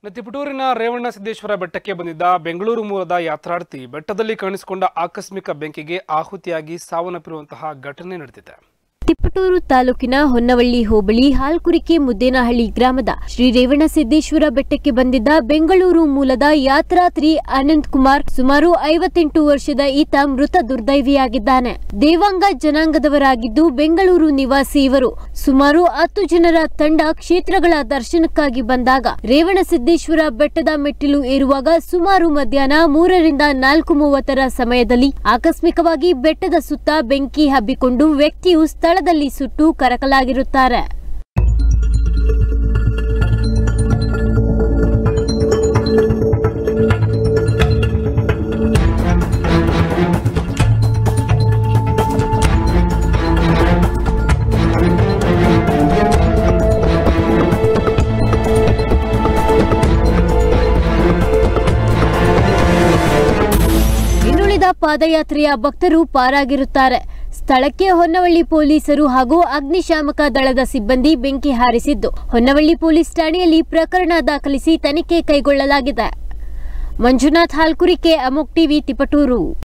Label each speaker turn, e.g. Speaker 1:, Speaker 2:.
Speaker 1: ತಿಪಟೂರಿನ ರೇವಣ್ಣ ಸಿದ್ದೇಶ್ವರ ಬೆಟ್ಟಕ್ಕೆ ಬಂದಿದ್ದ ಬೆಂಗಳೂರು ಮೂಲದ ಯಾತ್ರಾರ್ಥಿ ಬೆಟ್ಟದಲ್ಲಿ ಕಾಣಿಸಿಕೊಂಡ ಆಕಸ್ಮಿಕ ಬೆಂಕಿಗೆ ಆಹುತಿಯಾಗಿ ಸಾವನ್ನಪ್ಪಿರುವಂತಹ ಘಟನೆ ನಡೆದಿದೆ
Speaker 2: ತಿಪ್ಪಟೂರು ತಾಲೂಕಿನ ಹೊನ್ನವಳ್ಳಿ ಹೋಬಳಿ ಹಾಲ್ಕುರಿಕೆ ಮುದ್ದೇನಹಳ್ಳಿ ಗ್ರಾಮದ ಶ್ರೀ ರೇವಣ ಸಿದ್ದೇಶ್ವರ ಬೆಟ್ಟಕ್ಕೆ ಬಂದಿದ್ದ ಬೆಂಗಳೂರು ಮೂಲದ ಯಾತ್ರಾತ್ರಿ ಅನಂತ್ ಕುಮಾರ್ ಸುಮಾರು ಐವತ್ತೆಂಟು ವರ್ಷದ ಈತ ಮೃತ ದುರ್ದೈವಿಯಾಗಿದ್ದಾನೆ ದೇವಾಂಗ ಜನಾಂಗದವರಾಗಿದ್ದು ಬೆಂಗಳೂರು ನಿವಾಸಿ ಇವರು ಸುಮಾರು ಹತ್ತು ಜನರ ತಂಡ ಕ್ಷೇತ್ರಗಳ ದರ್ಶನಕ್ಕಾಗಿ ಬಂದಾಗ ರೇವಣ ಸಿದ್ದೇಶ್ವರ ಬೆಟ್ಟದ ಮೆಟ್ಟಿಲು ಏರುವಾಗ ಸುಮಾರು ಮಧ್ಯಾಹ್ನ ಮೂರರಿಂದ ನಾಲ್ಕು ಮೂವತ್ತರ ಸಮಯದಲ್ಲಿ ಆಕಸ್ಮಿಕವಾಗಿ ಬೆಟ್ಟದ ಸುತ್ತ ಬೆಂಕಿ ಹಬ್ಬಿಕೊಂಡು ವ್ಯಕ್ತಿಯು ಸ್ಥಳದಲ್ಲಿ ಸುಟ್ಟು ಕರಕಲಾಗಿರುತ್ತಾರೆ ಇನ್ನುಳಿದ ಪಾದಯಾತ್ರೆಯ ಭಕ್ತರು ಪಾರಾಗಿರುತ್ತಾರೆ ಸ್ಥಳಕ್ಕೆ ಹೊನ್ನವಳ್ಳಿ ಪೊಲೀಸರು ಹಾಗೂ ಅಗ್ನಿಶಾಮಕ ದಳದ ಸಿಬ್ಬಂದಿ ಬೆಂಕಿ ಹಾರಿಸಿದ್ದು ಹೊನ್ನವಳ್ಳಿ ಪೊಲೀಸ್ ಠಾಣೆಯಲ್ಲಿ ಪ್ರಕರಣ ದಾಖಲಿಸಿ ತನಿಖೆ ಕೈಗೊಳ್ಳಲಾಗಿದೆ ಮಂಜುನಾಥ್ ಹಾಲ್ಕುರಿಕೆ ಅಮೋಕ್ ಟಿವಿ ತಿಪಟೂರು